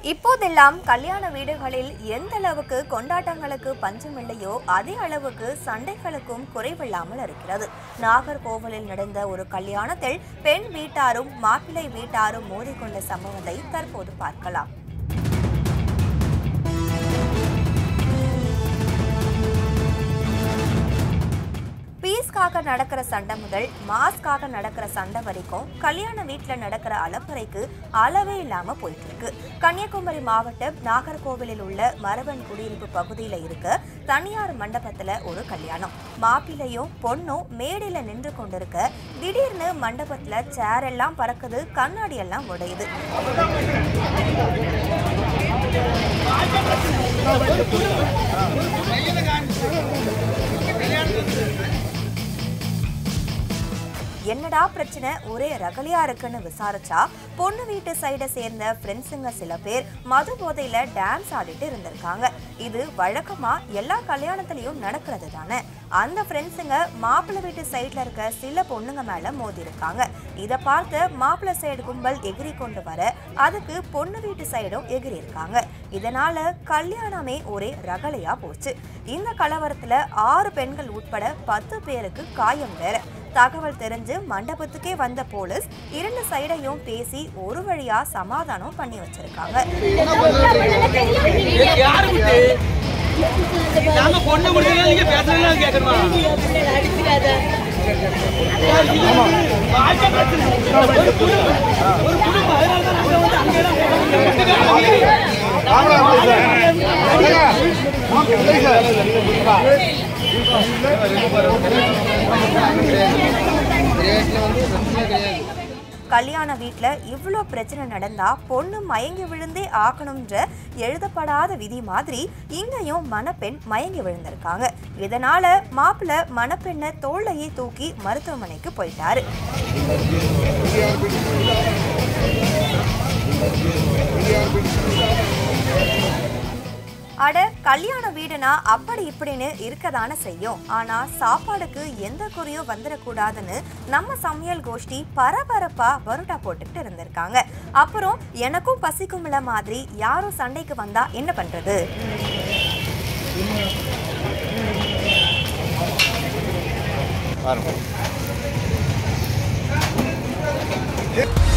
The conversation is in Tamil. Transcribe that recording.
இப்போதெல்லாம் கல்யாண வீடுகளில் எந்த அளவுக்கு கொண்டாட்டங்களுக்கு பஞ்சம் இல்லையோ அதே அளவுக்கு சண்டைகளுக்கும் குறைவில்லாமல் இருக்கிறது நாகர்கோவிலில் நடந்த ஒரு கல்யாணத்தில் பெண் வீட்டாரும் மாப்பிள்ளை வீட்டாரும் மோதிக்கொண்ட சம்பவத்தை தற்போது பார்க்கலாம் பீஸ்க்காக நடக்கிற சண்டை முதல் மாஸ்க்காக நடக்கிற சண்டை வரைக்கும் கல்யாண வீட்டுல நடக்கிற அலப்பறைக்கு அளவே இல்லாம போயிட்டு இருக்கு கன்னியாகுமரி மாவட்டம் நாகர்கோவிலில் உள்ள மரவன் குடியிருப்பு பகுதியில இருக்க தனியார் மண்டபத்துல ஒரு கல்யாணம் மாப்பிள்ளையும் பொண்ணும் மேடையில நின்று கொண்டிருக்க திடீர்னு மண்டபத்துல சேர் எல்லாம் பறக்குது கண்ணாடி எல்லாம் உடையுது என்னடா பிரச்சனை ஒரே ரகலையா இருக்குன்னு விசாரிச்சா பொண்ணு வீட்டு சைடை சேர்ந்த ஃப்ரெண்ட்ஸுங்க சில பேர் மது போதையில டான்ஸ் ஆடிட்டு இருந்திருக்காங்க இது வழக்கமா எல்லா கல்யாணத்துலயும் நடக்கிறது தானே அந்த ஃப்ரெண்ட்ஸுங்க மாப்பிள்ளை வீட்டு சைடுல இருக்க சில பொண்ணுங்க மேல மோதி இருக்காங்க இதை பார்த்து மாப்பிள்ளை சைடு கும்பல் எகிரி கொண்டு வர அதுக்கு பொண்ணு வீட்டு சைடும் எகிரி இருக்காங்க இதனால கல்யாணமே ஒரே ரகலையா போச்சு இந்த கலவரத்துல ஆறு பெண்கள் உட்பட பத்து பேருக்கு காயம் வேற தகவல் தெரிஞ்சு மண்டபத்துக்கே வந்த போலீஸ் இரண்டு சைடையும் பேசி ஒரு வழியா சமாதானம் பண்ணி வச்சிருக்காங்க யாரு விட்டு நாங்க பொண்ணு முடியல நீங்க பேசலாம் கேட்கணுமா வாழ்க்கை பிரச்சனை. ஒரு குடும்பம் ஒரு குடும்பம் அதனால தான் நாங்க வந்து அங்கெல்லாம் கல்யாண வீட்ல இவ்ளோ பிரச்சனை நடந்தா பொண்ணு மயங்கி விழுந்தே ஆகணும்ன்ற எழுதப்படாத விதி மாதிரி இங்கேயும் மணப்பெண் மயங்கி விழுந்திருக்காங்க இதனால மாப்பிள்ளை மணப்பெண்ணை தோள்லையே தூக்கி மருத்துவமனைக்கு போயிட்டாரு அட கல்யாண வீடுனா அப்படி இப்படின்னு இருக்கதானே செய்யும் ஆனா சாப்பாடுக்கு எந்த குறையும் வந்துடக்கூடாதுன்னு நம்ம சமையல் கோஷ்டி பரபரப்பா பரோட்டா போட்டுக்கிட்டு இருந்திருக்காங்க அப்புறம் எனக்கும் பசிக்கும்ல மாதிரி யாரும் சண்டைக்கு வந்தா என்ன பண்றது பாருங்க